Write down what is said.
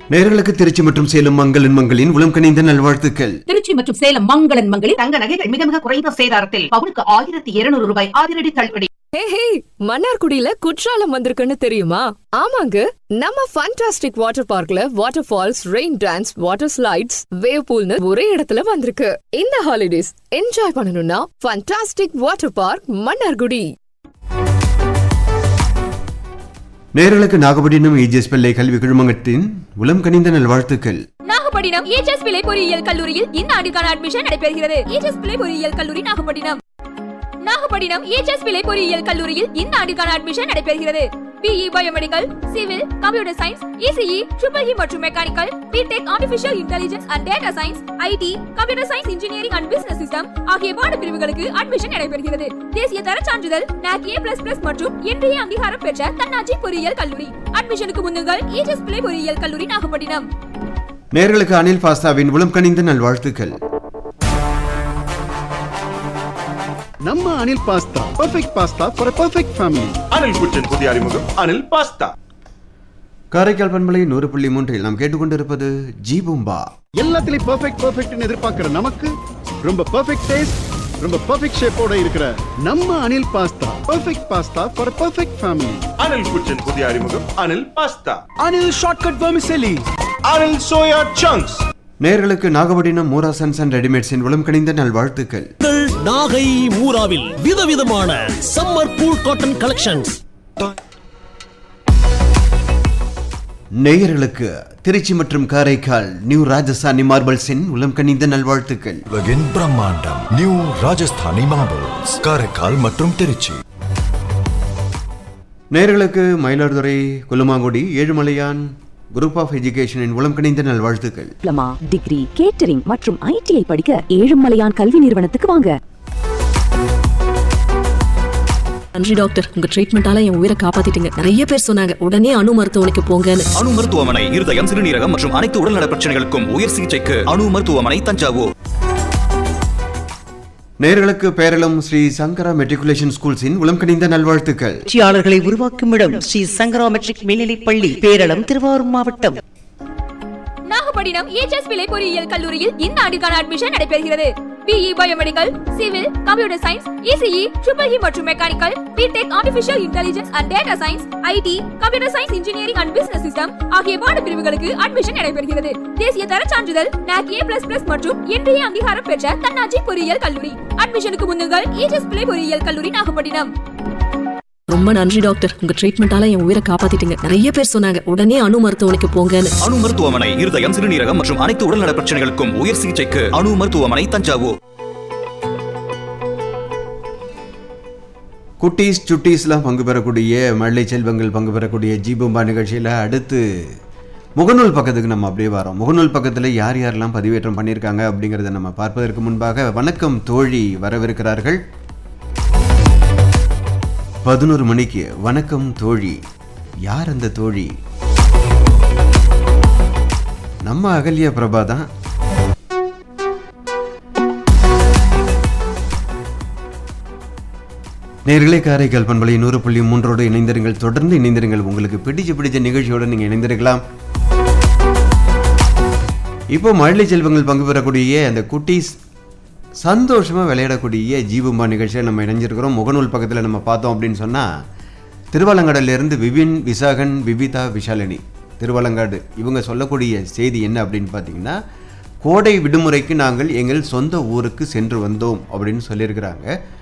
நேர்களுக்கு திருச்சி மற்றும் சேலம் மங்களன் மங்களின் உளம் கனிந்த நல்வாழ்த்துக்கள் திருச்சி மற்றும் சேலம் மங்களன் மங்களில் தங்க நகைகள் மிக மிக குறைந்த சேதாரத்தில் பவுனுக்கு ஆயிரத்தி இருநூறு ரூபாய் அதிரடி தள்ளுபடி ஹே ஹே மன்னார்குடியில குற்றாலம் வந்திருக்குன்னு தெரியுமா ஆமாங்க நம்ம ஃபண்டாஸ்டிக் வாட்டர் பார்க்ல water falls rain dance water slides wave பூல்னு ஒரே இடத்துல வந்திருக்கு இந்த ஹாலிடேஸ் என்ஜாய் பண்ணணும்னா ஃபண்டாஸ்டிக் வாட்டர் பார்க் மன்னார்குடி நேர்களுக்கு நாகப்பட்டினம் ஏஜிஎஸ் பிள்ளை கல்வி குழுமங்கத்தின் உளம் கனிந்த நல்வாழ்த்துக்கள் நாகப்பட்டினம் ஏஜஸ் பிள்ளை பொறியியல் கல்லூரியில் இந்த ஆண்டிற்கான அட்மிஷன் நடைபெறுகிறது ஏஜஸ் பிள்ளை பொறியியல் கல்லூரி நாகப்பட்டினம் நாகப்பட்டினம் ஏஜஸ் பிள்ளை பொறியியல் கல்லூரியில் இந்த ஆண்டிற்கான அட்மிஷன் நடைபெறுகிறது BE biomedical civil computer science ECE triple E மற்றும் mechanical B Tech artificial intelligence and data science IT computer science engineering and business system ஆகிய பாட பிரிவுகளுக்கு அட்மிஷன் நடைபெறுகிறது தேசிய தர சான்றிதழ் NAC A++ மற்றும் இன்றைய அங்கீகாரம் பெற்ற தன்னாட்சி பொறியியல் கல்லூரி அட்மிஷனுக்கு முன்னுங்கள் ஏஜஸ் பிள்ளை பொறியியல் கல்லூரி நாகப்பட்டினம் நேர்களுக்கு அனில் பாஸ்தாவின் உளம் கனிந்த நல்வாழ்த்துக்கள் நம்ம Anil pasta perfect pasta for perfect family Anil kitchen புதிய அறிமுகம் அனில் பாஸ்தா காரைக்கால் பண்பலை நூறு புள்ளி மூன்றில் நாம் கேட்டுக்கொண்டிருப்பது ஜீபும்பா எல்லாத்துலயும் பர்ஃபெக்ட் பர்ஃபெக்ட்னு எதிர்பார்க்கிற நமக்கு ரொம்ப பர்ஃபெக்ட் டேஸ்ட் ரொம்ப பர்ஃபெக்ட் ஷேப்போட இருக்கிற நம்ம Anil pasta perfect pasta for perfect family Anil kitchen புதிய அறிமுகம் Anil pasta Anil shortcut vermicelli Anil soya chunks நேர்களுக்கு நாகப்பட்டினம் மூரா சன்ஸ் அண்ட் ரெடிமேட்ஸின் உளம் கனிந்த நல்வாழ்த்துக்கள் உங்கள் நாகை மூராவில் விதவிதமான சம்மர் கூல் காட்டன் கலெக்ஷன்ஸ் நேயர்களுக்கு திருச்சி மற்றும் காரைக்கால் நியூ ராஜஸ்தானி மார்பல்ஸின் உளம் கனிந்த நல்வாழ்த்துக்கள் உலகின் பிரம்மாண்டம் நியூ ராஜஸ்தானி மார்பிள்ஸ் காரைக்கால் மற்றும் திருச்சி நேர்களுக்கு மயிலாடுதுறை குலுமாங்குடி ஏழுமலையான் குரூப் ஆஃப் எஜுகேஷனின் உளம் கனிந்த நல்வாழ்த்துக்கள் டிப்ளமா டிகிரி கேட்டரிங் மற்றும் ஐடிஐ படிக்க ஏழுமலையான் கல்வி நிறுவனத்துக்கு வாங்க நன்றி டாக்டர் உங்க ட்ரீட்மெண்டால என் உயிரை காப்பாத்திட்டீங்க நிறைய பேர் சொன்னாங்க உடனே அணு மருத்துவமனைக்கு போங்கன்னு அணு மருத்துவமனை இருதயம் சிறுநீரகம் மற்றும் அனைத்து உடல்நல பிரச்சனைகளுக்கும் உயர் சிகிச்சைக்கு அணு மருத்துவமனை தஞ்சாவூர் நேர்களுக்கு பேரளம் ஸ்ரீ சங்கரா மெட்ரிகுலேஷன் ஸ்கூல்ஸின் உளம் கனிந்த நல்வாழ்த்துக்கள் வெற்றியாளர்களை உருவாக்கும் இடம் ஸ்ரீ சங்கரா மெட்ரிக் மேல்நிலைப் பள்ளி பேரளம் திருவாரூர் மாவட்டம் நாகப்பட்டினம் ஏஜஸ் பிள்ளை பொறியியல் கல்லூரியில் இந்த ஆண்டிற்கான அட்மிஷன் நடைபெறுகிறது BE biomedical civil computer science ECE triple E மற்றும் mechanical B Tech artificial intelligence and data science IT computer science engineering and business system ஆகிய பாட பிரிவுகளுக்கு அட்மிஷன் நடைபெறுகிறது தேசிய தர சான்றிதழ் NAC A++ மற்றும் இன்றைய அங்கீகாரம் பெற்ற தன்னாட்சி பொறியியல் கல்லூரி அட்மிஷனுக்கு முன்னுங்கள் ஏஜஸ் பிள்ளை பொறியியல் கல்லூரி நாகப்பட்டினம் ரொம்ப நன்றி டாக்டர் உங்க ட்ரீட்மெண்டால என் உயிரை காப்பாத்திட்டீங்க நிறைய பேர் சொன்னாங்க உடனே அணு மருத்துவமனைக்கு போங்கன்னு அணு மருத்துவமனை இருதயம் சிறுநீரகம் மற்றும் அனைத்து உடல்நல பிரச்சனைகளுக்கும் உயர் சிகிச்சைக்கு அணு மருத்துவமனை தஞ்சாவூர் குட்டீஸ் சுட்டீஸ்லாம் பங்கு பெறக்கூடிய மழை செல்வங்கள் பங்கு பெறக்கூடிய ஜீபும்பா நிகழ்ச்சியில் அடுத்து முகநூல் பக்கத்துக்கு நம்ம அப்படியே வரோம் முகநூல் பக்கத்தில் யார் யாரெல்லாம் பதிவேற்றம் பண்ணியிருக்காங்க அப்படிங்கிறத நம்ம பார்ப்பதற்கு முன்பாக வணக்கம் தோழி வரவிருக்கிறார்கள் பதினோரு மணிக்கு வணக்கம் தோழி யார் அந்த தோழி நம்ம அகல்யா பிரபா தான் நேர்களே காரைக்கால் பண்பலை நூறு புள்ளி மூன்றோடு இணைந்திருங்கள் தொடர்ந்து இணைந்திருங்கள் உங்களுக்கு பிடிச்ச பிடிச்ச நிகழ்ச்சியோடு நீங்கள் இணைந்திருக்கலாம் இப்போ மழலை செல்வங்கள் பங்கு பெறக்கூடிய அந்த குட்டீஸ் சந்தோஷமாக விளையாடக்கூடிய ஜீவம்பா நிகழ்ச்சியில் நம்ம இணைஞ்சிருக்கிறோம் முகநூல் பக்கத்தில் நம்ம பார்த்தோம் அப்படின்னு சொன்னால் திருவாலங்காடிலிருந்து விபின் விசாகன் விபிதா விஷாலினி திருவாலங்காடு இவங்க சொல்லக்கூடிய செய்தி என்ன அப்படின்னு பார்த்தீங்கன்னா கோடை விடுமுறைக்கு நாங்கள் எங்கள் சொந்த ஊருக்கு சென்று வந்தோம் அப்படின்னு சொல்லியிருக்கிறாங்க